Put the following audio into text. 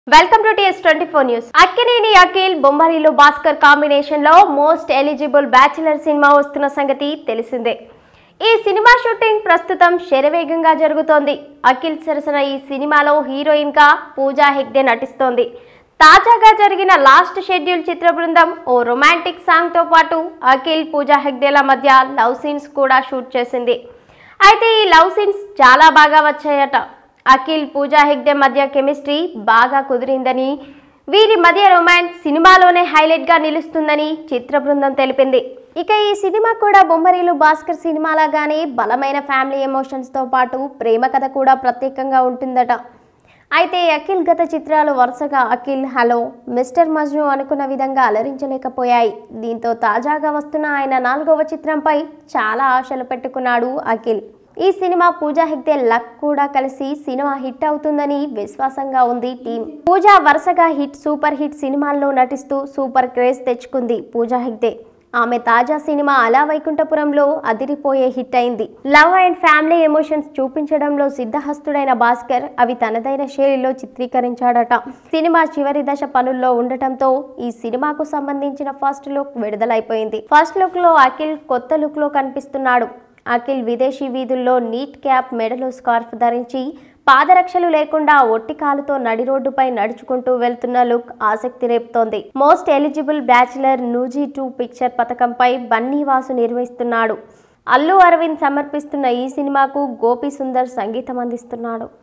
welcome to TS twenty four news Akkineni Akhil బొమ్మరిలో Bhaskar combination లో most eligible bachelor సినిమా వస్తున్న సంగతి తెలిసిందే ఈ సినిమా షూటింగ్ ప్రస్తుతం శరవేగంగా జరుగుతోంది అఖిల్ సరసన ఈ సినిమాలో హీరోయిన్ గా పూజా హెగ్డే నటిస్తోంది తాజాగా జరిగిన లాస్ట్ షెడ్యూల్ చిత్ర బృందం ఓ రొమాంటిక్ సాంగ్ తో పాటు అఖిల్ పూజా హెగ్డేల మధ్య లవ్ సీన్స్ కూడా షూట్ చేసింది అయితే ఈ లవ్ సీన్స్ చాలా బాగా వచ్చాయట అఖిల్ పూజా హెగ్డే మధ్య కెమిస్ట్రీ బాగా కుదిరిందని వీరి మధ్య రొమాన్స్ సినిమాలోనే హైలైట్ గా నిలుస్తుందని చిత్ర బృందం తెలిపింది ఇక ఈ సినిమా కూడా బొమ్మరీలు భాస్కర్ సినిమాలాగానే బలమైన ఫ్యామిలీ ఎమోషన్స్ తో పాటు ప్రేమ కథ కూడా ప్రత్యేకంగా ఉంటుందట అయితే అఖిల్ గత చిత్రాలు వరుసగా అఖిల్ హలో మిస్టర్ మజ్ను అనుకున్న విధంగా అలరించలేకపోయాయి దీంతో తాజాగా వస్తున్న ఆయన నాలుగవ చిత్రంపై చాలా ఆశలు పెట్టుకున్నాడు అఖిల్ ఈ సినిమా పూజా హెగ్డే లక్ కూడా కలిసి సినిమా హిట్ అవుతుందని విశ్వాసంగా ఉంది టీం పూజా వరుసగా హిట్ సూపర్ హిట్ సినిమాల్లో నటిస్తూ సూపర్ క్రేజ్ తెచ్చుకుంది పూజా హెగ్డే ఆమె తాజా సినిమా అలా వైకుంఠపురంలో అదిరిపోయే హిట్ అయింది లవ్ అండ్ ఫ్యామిలీ ఎమోషన్స్ చూపించడంలో సిద్ధహస్తుడైన భాస్కర్ అవి తనదైన శైలిలో చిత్రీకరించాడట సినిమా చివరి దశ పనుల్లో ఉండటంతో ఈ సినిమాకు సంబంధించిన ఫస్ట్ లుక్ విడుదలైపోయింది ఫస్ట్ లుక్ లో అఖిల్ కొత్త లుక్ లో కనిపిస్తున్నాడు అఖిల్ విదేశీ వీధుల్లో నీట్ క్యాప్ మెడలో స్కార్ఫ్ ధరించి పాదరక్షలు లేకుండా ఒట్టి కాలుతో నడి రోడ్డుపై నడుచుకుంటూ వెళ్తున్న లుక్ ఆసక్తి రేపుతోంది మోస్ట్ ఎలిజిబుల్ బ్యాచిలర్ నూజీ టూ పిక్చర్ పథకంపై బన్నీవాసు నిర్వహిస్తున్నాడు అల్లు అరవింద్ సమర్పిస్తున్న ఈ సినిమాకు గోపి సుందర్ సంగీతం అందిస్తున్నాడు